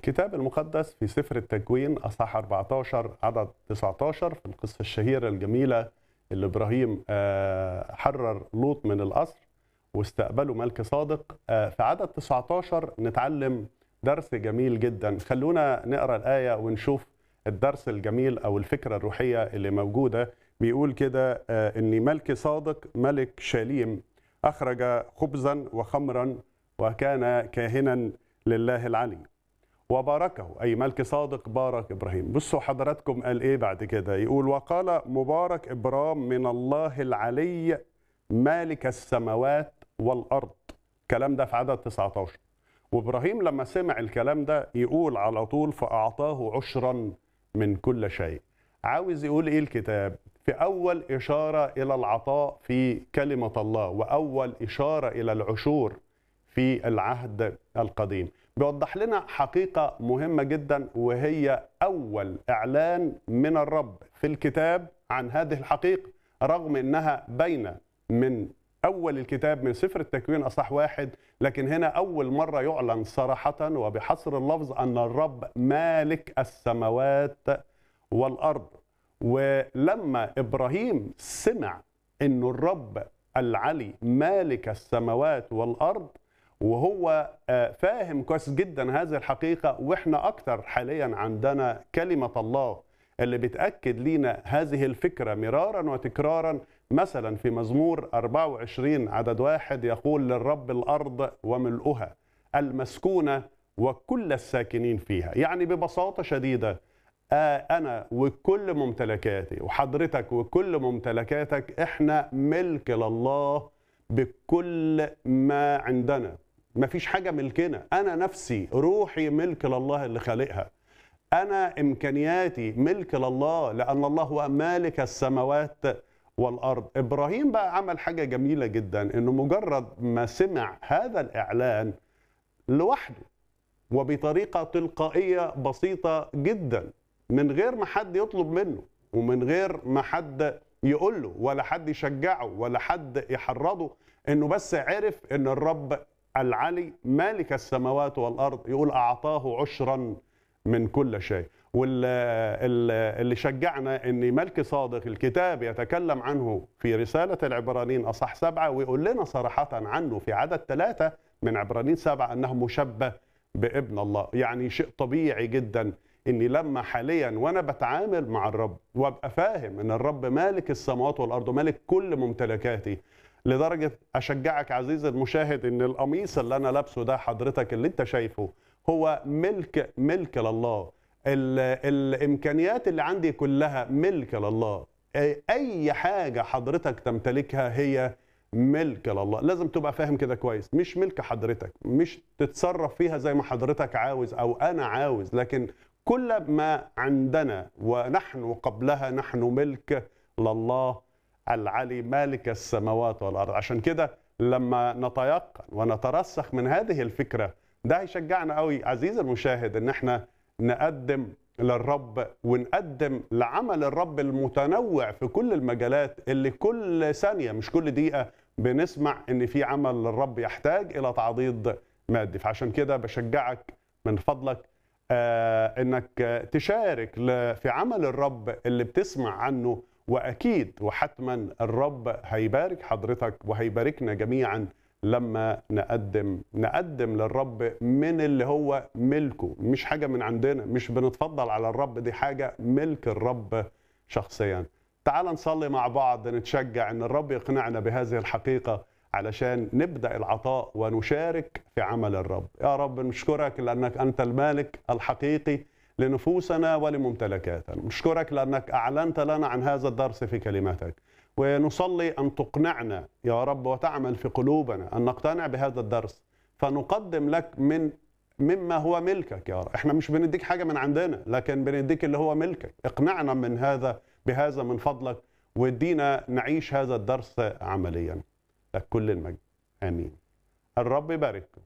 الكتاب المقدس في سفر التكوين اصحاح 14 عدد 19 في القصه الشهيره الجميله اللي ابراهيم آه، حرر لوط من الاسر واستقبله ملك صادق آه، في عدد 19 نتعلم درس جميل جدا خلونا نقرا الايه ونشوف الدرس الجميل او الفكره الروحيه اللي موجوده بيقول كده آه، ان ملك صادق ملك شاليم اخرج خبزا وخمرا وكان كاهنا لله العلي وباركه أي ملك صادق بارك إبراهيم بصوا حضراتكم قال إيه بعد كده يقول وقال مبارك إبرام من الله العلي مالك السماوات والأرض الكلام ده في عدد 19 وإبراهيم لما سمع الكلام ده يقول على طول فأعطاه عشرا من كل شيء عاوز يقول إيه الكتاب في أول إشارة إلى العطاء في كلمة الله وأول إشارة إلى العشور في العهد القديم بيوضح لنا حقيقة مهمة جدا وهي أول إعلان من الرب في الكتاب عن هذه الحقيقة رغم أنها باينة من أول الكتاب من سفر التكوين أصح واحد لكن هنا أول مرة يعلن صراحة وبحصر اللفظ أن الرب مالك السماوات والأرض ولما إبراهيم سمع أن الرب العلي مالك السماوات والأرض وهو فاهم كويس جدا هذه الحقيقة وإحنا أكتر حاليا عندنا كلمة الله اللي بتأكد لنا هذه الفكرة مرارا وتكرارا مثلا في مزمور 24 عدد واحد يقول للرب الأرض وملؤها المسكونة وكل الساكنين فيها يعني ببساطة شديدة أنا وكل ممتلكاتي وحضرتك وكل ممتلكاتك إحنا ملك لله بكل ما عندنا ما فيش حاجة ملكنا أنا نفسي روحي ملك لله اللي خالقها أنا إمكانياتي ملك لله لأن الله هو مالك السماوات والأرض إبراهيم بقى عمل حاجة جميلة جدا إنه مجرد ما سمع هذا الإعلان لوحده وبطريقة تلقائية بسيطة جدا من غير ما حد يطلب منه ومن غير ما حد يقول له ولا حد يشجعه ولا حد يحرضه انه بس عرف ان الرب العلي مالك السماوات والارض يقول اعطاه عشرا من كل شيء واللي شجعنا ان ملك صادق الكتاب يتكلم عنه في رساله العبرانيين اصح سبعه ويقول لنا صراحه عنه في عدد ثلاثه من عبرانيين سبعه انه مشبه بابن الله يعني شيء طبيعي جدا اني لما حاليا وانا بتعامل مع الرب وابقى فاهم ان الرب مالك السماوات والارض ومالك كل ممتلكاتي لدرجه اشجعك عزيزي المشاهد ان القميص اللي انا لابسه ده حضرتك اللي انت شايفه هو ملك ملك لله ال الامكانيات اللي عندي كلها ملك لله اي حاجه حضرتك تمتلكها هي ملك لله لازم تبقى فاهم كده كويس مش ملك حضرتك مش تتصرف فيها زي ما حضرتك عاوز او انا عاوز لكن كل ما عندنا ونحن قبلها نحن ملك لله العلي مالك السماوات والارض عشان كده لما نتيقن ونترسخ من هذه الفكره ده هيشجعنا قوي عزيزي المشاهد ان احنا نقدم للرب ونقدم لعمل الرب المتنوع في كل المجالات اللي كل ثانيه مش كل دقيقه بنسمع ان في عمل للرب يحتاج الى تعضيد مادي فعشان كده بشجعك من فضلك آه انك تشارك في عمل الرب اللي بتسمع عنه واكيد وحتما الرب هيبارك حضرتك وهيباركنا جميعا لما نقدم نقدم للرب من اللي هو ملكه مش حاجه من عندنا مش بنتفضل على الرب دي حاجه ملك الرب شخصيا تعال نصلي مع بعض نتشجع ان الرب يقنعنا بهذه الحقيقه علشان نبدا العطاء ونشارك في عمل الرب يا رب نشكرك لانك انت المالك الحقيقي لنفوسنا ولممتلكاتنا نشكرك لانك اعلنت لنا عن هذا الدرس في كلماتك ونصلي ان تقنعنا يا رب وتعمل في قلوبنا ان نقتنع بهذا الدرس فنقدم لك من مما هو ملكك يا رب احنا مش بنديك حاجه من عندنا لكن بنديك اللي هو ملكك اقنعنا من هذا بهذا من فضلك وادينا نعيش هذا الدرس عمليا لك كل المجد امين الرب يبارككم